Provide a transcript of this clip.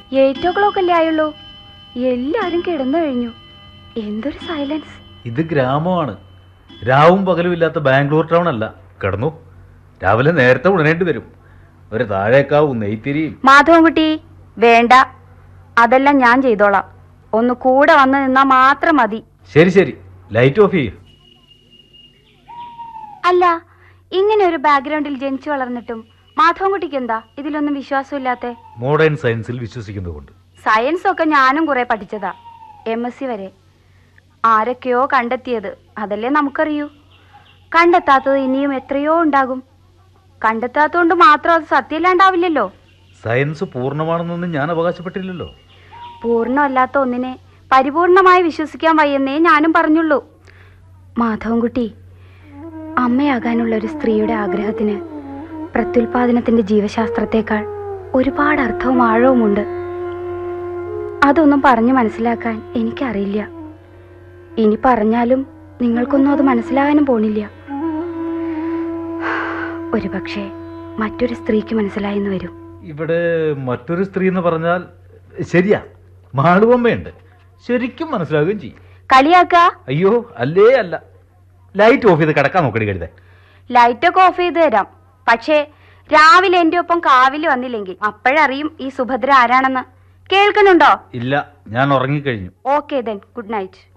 eight ഓ clock അല്ലേ ആയുള്ളൂ എല്ലാരും കിടന്നു കഴിഞ്ഞു എന്തൊരു സൈലൻസ് ഇത് ഗ്രാമമാണ് രാവും പകലും ഇല്ലാത്ത ബാംഗ്ലൂർ ടൗൺ അല്ല കിടന്നു രാവിലെ നേരത്തെ ഉണരേണ്ടി വരും ഒരു താഴേക്കാവും നെയ്ത്തിരിയും മാധവൻകുട്ടി വേണ്ട അതെല്ലാം ഞാൻ ചെയ്തോളാം ഒന്ന് കൂടെ വന്ന് നിന്നാ മാത്രം മതി ശരി ശരി ലൈറ്റ് ഓഫ് ചെയ്യൂ അല്ല ഇങ്ങനെ ഒരു ബാക്ക്ഗ്രൗണ്ടിൽ ജനിച്ചു വളർന്നിട്ടും മാധവൻകുട്ടിക്ക് എന്താ ഇതിലൊന്നും വിശ്വാസമില്ലാത്തെ മോഡേൺ സയൻസിൽ വിശ്വസിക്കുന്നതുകൊണ്ട് സയൻസ് ഒക്കെ ഞാനും കുറെ പഠിച്ചതാ എം എസ് സി വരെ ആരൊക്കെയോ കണ്ടെത്തിയത് അതല്ലേ നമുക്കറിയൂ കണ്ടെത്താത്തത് ഇനിയും എത്രയോ ഉണ്ടാകും കണ്ടെത്താത്തതുകൊണ്ട് മാത്രം അത് സത്യമില്ലാണ്ടാവില്ലല്ലോ സയൻസ് പൂർണ്ണമാണെന്നൊന്നും ഞാൻ അവകാശപ്പെട്ടില്ലല്ലോ പൂർണ്ണമല്ലാത്ത ഒന്നിനെ പരിപൂർണമായി വിശ്വസിക്കാൻ വയ്യെന്നേ ഞാനും പറഞ്ഞുള്ളൂ മാധവൻകുട്ടി അമ്മയാകാനുള്ള ഒരു സ്ത്രീയുടെ ആഗ്രഹത്തിന് പ്രത്യുൽപാദനത്തിന്റെ ജീവശാസ്ത്രത്തെക്കാൾ ഒരുപാട് അർത്ഥവും ആഴവുമുണ്ട് അതൊന്നും പറഞ്ഞു മനസ്സിലാക്കാൻ എനിക്കറിയില്ല ഇനി പറഞ്ഞാലും നിങ്ങൾക്കൊന്നും അത് മനസ്സിലാകാനും പോണില്ല ഒരുപക്ഷെ മറ്റൊരു സ്ത്രീക്ക് മനസ്സിലായെന്ന് വരും ഇവിടെ മറ്റൊരു സ്ത്രീ എന്ന് പറഞ്ഞാൽ ശരിയാ മാളുവമ്മയുണ്ട് ശരിക്കും മനസ്സിലാകുകയും ചെയ്യും കളിയാക്ക അയ്യോ അല്ലേ അല്ല ലൈറ്റ് ഓഫ് ചെയ്ത് കിടക്കാൻ നോക്കടി കരുതേ ലൈറ്റൊക്കെ ഓഫ് ചെയ്ത് തരാം പക്ഷേ രാവിലെ എന്റെ ഒപ്പം കാവില് വന്നില്ലെങ്കിൽ അപ്പോഴറിയും ഈ സുഭദ്ര ആരാണെന്ന് കേൾക്കുന്നുണ്ടോ ഇല്ല ഞാൻ ഉറങ്ങിക്കഴിഞ്ഞു ഓക്കെ ദെൻ ഗുഡ് നൈറ്റ്